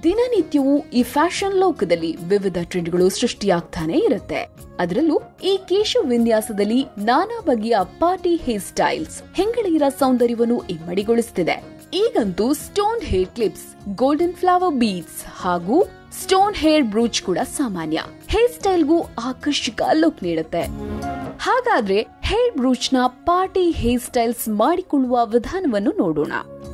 ದಿನನಿತ್ಯವೂ ಈ ಫ್ಯಾಷನ್ ಲೋಕದಲ್ಲಿ ವಿವಿಧ ಟ್ರೆಂಡ್ಗಳು ಸೃಷ್ಟಿಯಾಗ್ತಾನೆ ಇರುತ್ತೆ ಅದರಲ್ಲೂ ಈ ಕೇಶ ವಿನ್ಯಾಸದಲ್ಲಿ ನಾನಾ ಬಗೆಯ ಪಾರ್ಟಿ ಹೇರ್ ಸ್ಟೈಲ್ಸ್ ಹೆಂಗಳಿಯರ ಸೌಂದರ್ಯವನ್ನು ಇಮ್ಮಡಿಗೊಳಿಸುತ್ತಿದೆ ಈಗಂತೂ stone hair clips golden flower beads ಹಾಗೂ ಸ್ಟೋನ್ ಹೇರ್ ಬ್ರೂಚ್ ಕೂಡ ಸಾಮಾನ್ಯ ಹೇರ್ ಸ್ಟೈಲ್ಗೂ ಆಕರ್ಷಕ ಲುಕ್ ನೀಡುತ್ತೆ ಹಾಗಾದ್ರೆ ಹೇರ್ ಬ್ರೂಚ್ ನ ಪಾರ್ಟಿ ಹೇರ್ ಸ್ಟೈಲ್ಸ್ ಮಾಡಿಕೊಳ್ಳುವ ವಿಧಾನವನ್ನು ನೋಡೋಣ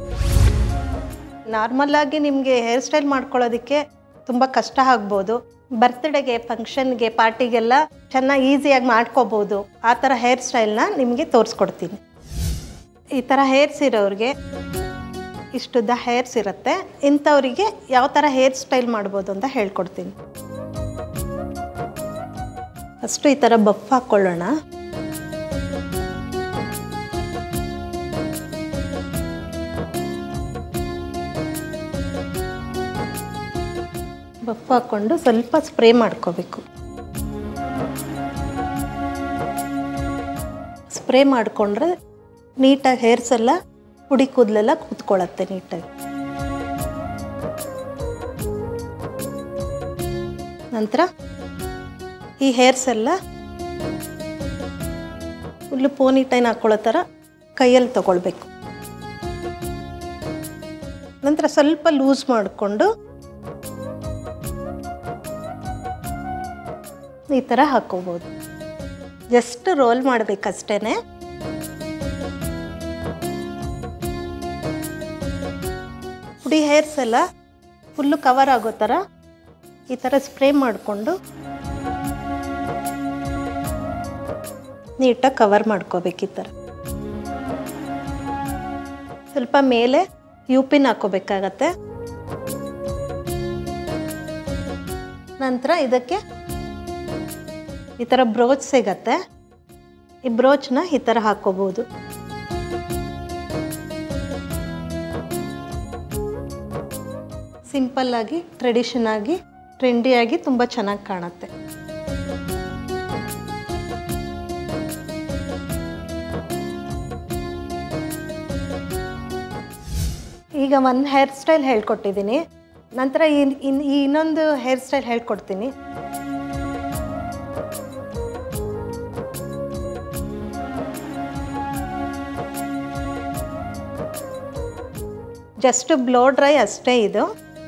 ನಾರ್ಮಲ್ ಆಗಿ ನಿಮಗೆ ಹೇರ್ ಸ್ಟೈಲ್ ಮಾಡ್ಕೊಳ್ಳೋದಕ್ಕೆ ತುಂಬ ಕಷ್ಟ ಆಗ್ಬೋದು ಬರ್ತ್ಡೇಗೆ ಫಂಕ್ಷನ್ಗೆ ಪಾರ್ಟಿಗೆಲ್ಲ ಚೆನ್ನಾಗಿ ಈಸಿಯಾಗಿ ಮಾಡ್ಕೋಬೋದು ಆ ಥರ ಹೇರ್ ಸ್ಟೈಲ್ನ ನಿಮಗೆ ತೋರಿಸ್ಕೊಡ್ತೀನಿ ಈ ಥರ ಹೇರ್ಸ್ ಇರೋರಿಗೆ ಇಷ್ಟುದ್ದ ಹೇರ್ಸ್ ಇರುತ್ತೆ ಇಂಥವರಿಗೆ ಯಾವ ಥರ ಹೇರ್ ಸ್ಟೈಲ್ ಮಾಡ್ಬೋದು ಅಂತ ಹೇಳ್ಕೊಡ್ತೀನಿ ಫಸ್ಟು ಈ ಥರ ಬಫ್ ಹಾಕ್ಕೊಳ್ಳೋಣ ಬಫ್ ಹಾಕ್ಕೊಂಡು ಸ್ವಲ್ಪ ಸ್ಪ್ರೇ ಮಾಡ್ಕೋಬೇಕು ಸ್ಪ್ರೇ ಮಾಡಿಕೊಂಡ್ರೆ ನೀಟಾಗಿ ಹೇರ್ಸ್ ಎಲ್ಲ ಹುಡಿ ಕೂದಲೆಲ್ಲ ಕೂತ್ಕೊಳ್ಳುತ್ತೆ ನೀಟಾಗಿ ನಂತರ ಈ ಹೇರ್ಸ್ ಎಲ್ಲ ಫುಲ್ಲು ಪೋನಿ ಟೈನ್ ಹಾಕ್ಕೊಳ್ಳೋ ಥರ ಕೈಯಲ್ಲಿ ತಗೊಳ್ಬೇಕು ನಂತರ ಸ್ವಲ್ಪ ಲೂಸ್ ಮಾಡಿಕೊಂಡು ಈ ಥರ ಹಾಕೋಬೋದು ಜಸ್ಟ್ ರೋಲ್ ಮಾಡಬೇಕಷ್ಟೇ ಹುಡಿ ಹೇರ್ಸ್ ಎಲ್ಲ ಫುಲ್ಲು ಕವರ್ ಆಗೋ ಥರ ಈ ಥರ ಸ್ಪ್ರೇ ಮಾಡಿಕೊಂಡು ನೀಟಾಗಿ ಕವರ್ ಮಾಡ್ಕೋಬೇಕು ಈ ಥರ ಸ್ವಲ್ಪ ಮೇಲೆ ಯು ಪಿನ್ ಹಾಕೋಬೇಕಾಗತ್ತೆ ನಂತರ ಇದಕ್ಕೆ ಈ ಥರ ಬ್ರೋಚ್ ಸಿಗತ್ತೆ ಈ ಬ್ರೋಚ್ನ ಈ ಥರ ಹಾಕೋಬೋದು ಸಿಂಪಲ್ ಆಗಿ ಟ್ರೆಡಿಷನ್ ಆಗಿ ಟ್ರೆಂಡಿಯಾಗಿ ತುಂಬ ಚೆನ್ನಾಗಿ ಕಾಣುತ್ತೆ ಈಗ ಒಂದು ಹೇರ್ ಸ್ಟೈಲ್ ಹೇಳ್ಕೊಟ್ಟಿದ್ದೀನಿ ನಂತರ ಇನ್- ಇನ್- ಈ ಇನ್ನೊಂದು ಹೇರ್ ಸ್ಟೈಲ್ ಹೇಳ್ಕೊಡ್ತೀನಿ ಜಸ್ಟ್ ಬ್ಲೋ ಡ್ರೈ ಅಷ್ಟೇ ಇದು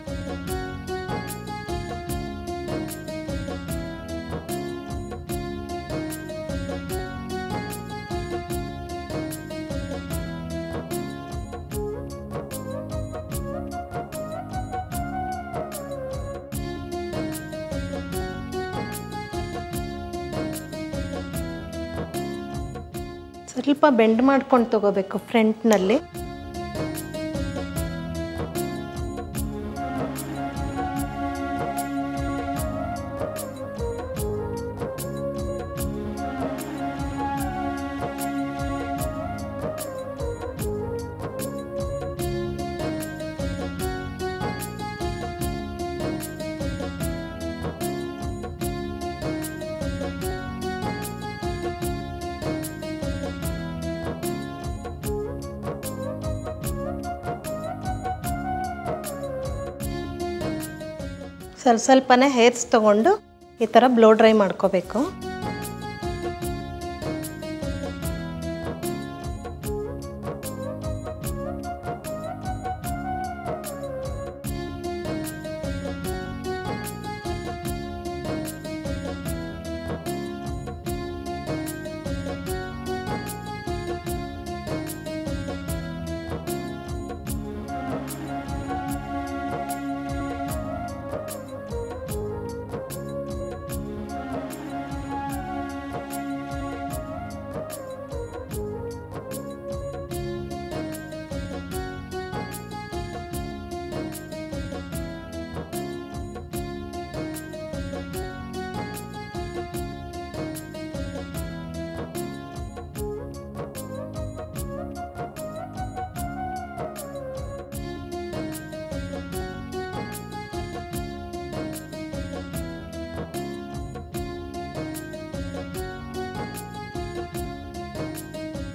ಸ್ವಲ್ಪ ಬೆಂಡ್ ಮಾಡ್ಕೊಂಡು ತಗೋಬೇಕು ಫ್ರಂಟ್ನಲ್ಲಿ ಸ್ವಲ್ಪ ಸ್ವಲ್ಪನೇ ಹೇರ್ಸ್ ತಗೊಂಡು ಈ ಥರ ಬ್ಲೋ ಡ್ರೈ ಮಾಡ್ಕೋಬೇಕು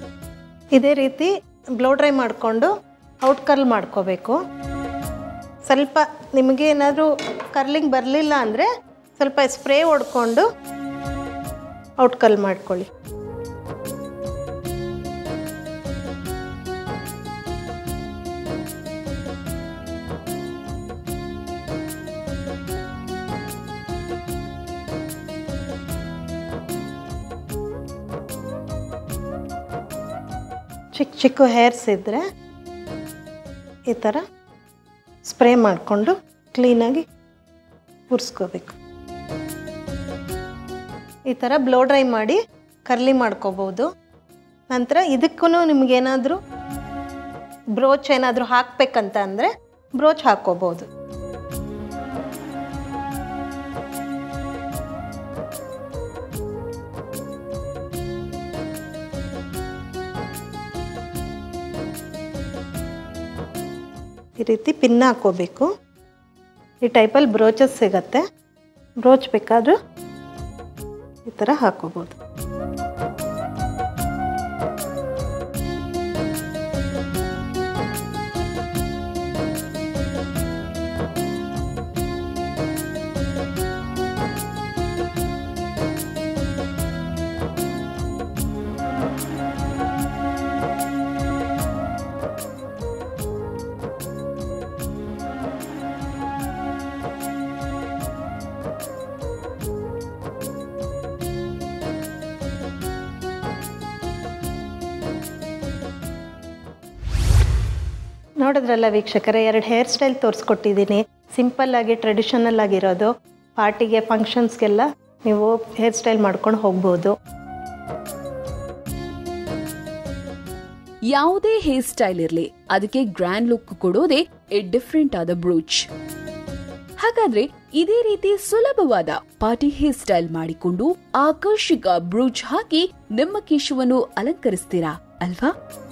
ಇದೇ ರೀತಿ ಬ್ಲೋ ಡ್ರೈ ಮಾಡಿಕೊಂಡು ಔಟ್ ಕರ್ಲ್ ಮಾಡ್ಕೋಬೇಕು ಸ್ವಲ್ಪ ನಿಮಗೆ ಏನಾದರೂ ಕರ್ಲಿಂಗ್ ಬರಲಿಲ್ಲ ಅಂದರೆ ಸ್ವಲ್ಪ ಸ್ಪ್ರೇ ಹೊಡ್ಕೊಂಡು ಔಟ್ ಕಲ್ ಮಾಡ್ಕೊಳ್ಳಿ ಚಿಕ್ಕ ಚಿಕ್ಕ ಹೇರ್ಸ್ ಇದ್ದರೆ ಈ ಥರ ಸ್ಪ್ರೇ ಮಾಡಿಕೊಂಡು ಕ್ಲೀನಾಗಿ ಉರ್ಸ್ಕೋಬೇಕು ಈ ಥರ ಬ್ಲೋ ಡ್ರೈ ಮಾಡಿ ಕರ್ಲಿ ಮಾಡ್ಕೋಬೋದು ನಂತರ ಇದಕ್ಕೂ ನಿಮಗೇನಾದರೂ ಬ್ರೋಚ್ ಏನಾದರೂ ಹಾಕಬೇಕಂತ ಅಂದರೆ ಬ್ರೋಚ್ ಹಾಕ್ಕೋಬೋದು ಈ ರೀತಿ ಪಿನ್ ಹಾಕ್ಕೋಬೇಕು ಈ ಟೈಪಲ್ಲಿ ಬ್ರೋಚಸ್ ಸಿಗತ್ತೆ ಬ್ರೋಚ್ ಬೇಕಾದರೂ ಈ ಥರ ಹಾಕ್ಕೋಬೋದು ನೋಡಿದ್ರಲ್ಲ ವೀಕ್ಷಕರೇ ಎರಡು ಹೇರ್ ಸ್ಟೈಲ್ ತೋರಿಸ್ಕೊಟ್ಟಿದ್ದೀನಿ ಸಿಂಪಲ್ ಆಗಿ ಟ್ರೆಡಿಷನಲ್ ಆಗಿರೋದು ಪಾರ್ಟಿಗೆ ಫಂಕ್ಷನ್ಸ್ಗೆಲ್ಲ ನೀವು ಹೇರ್ ಸ್ಟೈಲ್ ಮಾಡ್ಕೊಂಡು ಹೋಗ್ಬೋದು ಯಾವುದೇ ಹೇರ್ ಸ್ಟೈಲ್ ಇರ್ಲಿ ಅದಕ್ಕೆ ಗ್ರ್ಯಾಂಡ್ ಲುಕ್ ಕೊಡೋದೇ ಎ ಡಿಫ್ರೆಂಟ್ ಆದ ಬ್ರೂಚ್ ಹಾಗಾದ್ರೆ ಇದೇ ರೀತಿ ಸುಲಭವಾದ ಪಾರ್ಟಿ ಹೇರ್ ಸ್ಟೈಲ್ ಮಾಡಿಕೊಂಡು ಆಕರ್ಷಕ ಬ್ರೂಚ್ ಹಾಕಿ ನಿಮ್ಮ ಕೇಶವನ್ನು ಅಲಂಕರಿಸ್ತೀರಾ ಅಲ್ವಾ